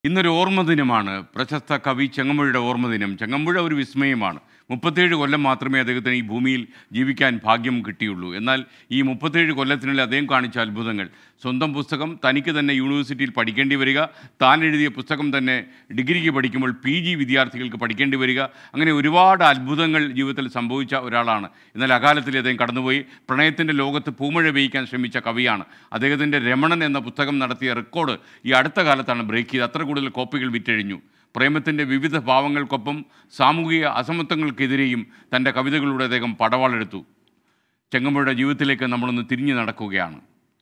ഇന്നൊരു ഓർമ്മ ദിനമാണ് പ്രശസ്ത കവി ചെങ്ങമ്പുഴയുടെ ഓർമ്മ ദിനം ചെങ്ങമ്പുഴ ഒരു വിസ്മയമാണ് മുപ്പത്തേഴ് കൊല്ലം മാത്രമേ അദ്ദേഹത്തിന് ഈ ഭൂമിയിൽ ജീവിക്കാൻ ഭാഗ്യം കിട്ടിയുള്ളൂ എന്നാൽ ഈ മുപ്പത്തേഴ് കൊല്ലത്തിനുള്ളിൽ അദ്ദേഹം കാണിച്ച അത്ഭുതങ്ങൾ സ്വന്തം പുസ്തകം തനിക്ക് തന്നെ യൂണിവേഴ്സിറ്റിയിൽ പഠിക്കേണ്ടി വരിക താൻ എഴുതിയ പുസ്തകം തന്നെ ഡിഗ്രിക്ക് പഠിക്കുമ്പോൾ പി ജി വിദ്യാർത്ഥികൾക്ക് പഠിക്കേണ്ടി വരിക അങ്ങനെ ഒരുപാട് അത്ഭുതങ്ങൾ ജീവിതത്തിൽ സംഭവിച്ച ഒരാളാണ് എന്നാൽ അകാലത്തിൽ അദ്ദേഹം കടന്നുപോയി പ്രണയത്തിൻ്റെ ലോകത്ത് പൂമഴ പെയ്യിക്കാൻ ശ്രമിച്ച കവിയാണ് അദ്ദേഹത്തിൻ്റെ രമണൻ എന്ന പുസ്തകം നടത്തിയ റെക്കോർഡ് ഈ അടുത്ത കാലത്താണ് ബ്രേക്ക് ചെയ്ത് അത്ര കൂടുതൽ കോപ്പികൾ വിറ്റഴിഞ്ഞു പ്രേമത്തിൻ്റെ വിവിധ ഭാവങ്ങൾക്കൊപ്പം സാമൂഹിക അസമത്വങ്ങൾക്കെതിരെയും തൻ്റെ കവിതകളിലൂടെ അദ്ദേഹം പടവാളെടുത്തു ചെങ്ങമ്പുഴയുടെ ജീവിതത്തിലേക്ക് നമ്മളൊന്ന് തിരിഞ്ഞു നടക്കുകയാണ്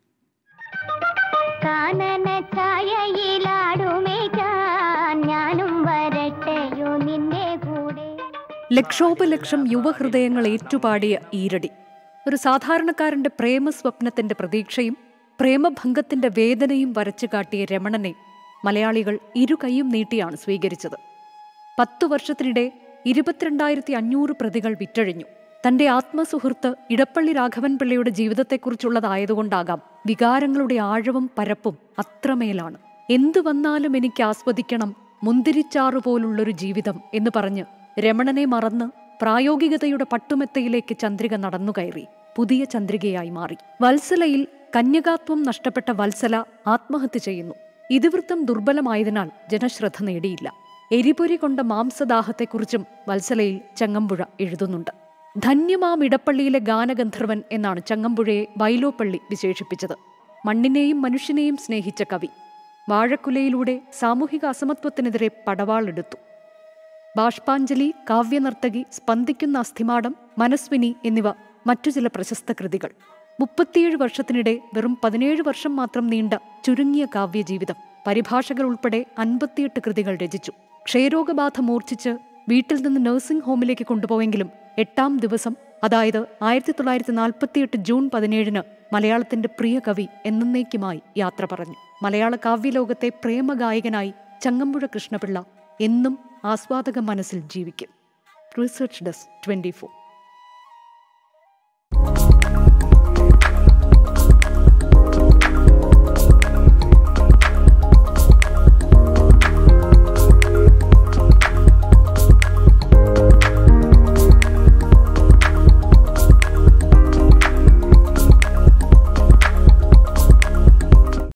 കാനന ഛായയിലാടുമേക്കാൻ ഞാനും വരട്ടെയോ നിന്റെ കൂടെ ലക്ഷോപലക്ഷം യുവഹൃദയങ്ങൾ ഏറ്റുപാടിയ ഈരടി ഒരു സാധാരണക്കാരന്റെ പ്രേമസ്വപ്നത്തിന്റെ പ്രതീക്ഷയും പ്രേമഭംഗത്തിന്റെ വേദനയും വരച്ചു കാട്ടിയ രമണനെ മലയാളികൾ ഇരു കൈയും നീട്ടിയാണ് സ്വീകരിച്ചത് പത്തു വർഷത്തിനിടെ ഇരുപത്തിരണ്ടായിരത്തി അഞ്ഞൂറ് പ്രതികൾ വിറ്റഴിഞ്ഞു തന്റെ ആത്മസുഹൃത്ത് ഇടപ്പള്ളി രാഘവൻ പിള്ളയുടെ ജീവിതത്തെക്കുറിച്ചുള്ളതായതുകൊണ്ടാകാം വികാരങ്ങളുടെ ആഴവും പരപ്പും അത്രമേലാണ് എന്തു വന്നാലും എനിക്ക് ആസ്വദിക്കണം മുന്തിരിച്ചാറു പോലുള്ളൊരു ജീവിതം എന്ന് പറഞ്ഞ് രമണനെ മറന്ന് പ്രായോഗികതയുടെ പട്ടുമെത്തയിലേക്ക് ചന്ദ്രിക നടന്നുകയറി പുതിയ ചന്ദ്രികയായി മാറി വത്സലയിൽ കന്യകാത്വം നഷ്ടപ്പെട്ട വത്സല ആത്മഹത്യ ചെയ്യുന്നു ഇതിവൃത്തം ദുർബലമായതിനാൽ ജനശ്രദ്ധ നേടിയില്ല എരിപൊരി കൊണ്ട മാംസദാഹത്തെക്കുറിച്ചും വത്സലയിൽ ചങ്ങമ്പുഴ എഴുതുന്നുണ്ട് ധന്യമാം ഇടപ്പള്ളിയിലെ ഗാനഗന്ധർവൻ എന്നാണ് ചങ്ങമ്പുഴയെ വൈലോപ്പള്ളി വിശേഷിപ്പിച്ചത് മണ്ണിനെയും മനുഷ്യനെയും സ്നേഹിച്ച കവി വാഴക്കുലയിലൂടെ സാമൂഹിക അസമത്വത്തിനെതിരെ പടവാളെടുത്തു ബാഷ്പാഞ്ജലി കാവ്യനർത്തകി സ്പന്ദിക്കുന്ന അസ്ഥിമാടം മനസ്വിനി എന്നിവ മറ്റു ചില പ്രശസ്ത കൃതികൾ മുപ്പത്തിയേഴ് വർഷത്തിനിടെ വെറും പതിനേഴ് വർഷം മാത്രം നീണ്ട ചുരുങ്ങിയ കാവ്യജീവിതം പരിഭാഷകൾ ഉൾപ്പെടെ അൻപത്തിയെട്ട് കൃതികൾ രചിച്ചു ക്ഷയരോഗബാധ മൂർച്ഛിച്ച് വീട്ടിൽ നിന്ന് നഴ്സിംഗ് ഹോമിലേക്ക് കൊണ്ടുപോയെങ്കിലും എട്ടാം ദിവസം അതായത് ആയിരത്തി തൊള്ളായിരത്തി നാൽപ്പത്തിയെട്ട് ജൂൺ പതിനേഴിന് മലയാളത്തിന്റെ പ്രിയ കവി എന്നേക്കുമായി യാത്ര പറഞ്ഞു മലയാള കാവ്യലോകത്തെ പ്രേമഗായകനായി ചങ്ങമ്പുഴ കൃഷ്ണപിള്ള എന്നും ആസ്വാദക മനസ്സിൽ ജീവിക്കും റിസർച്ച് ഡെസ്ക് ട്വന്റി ഫോർ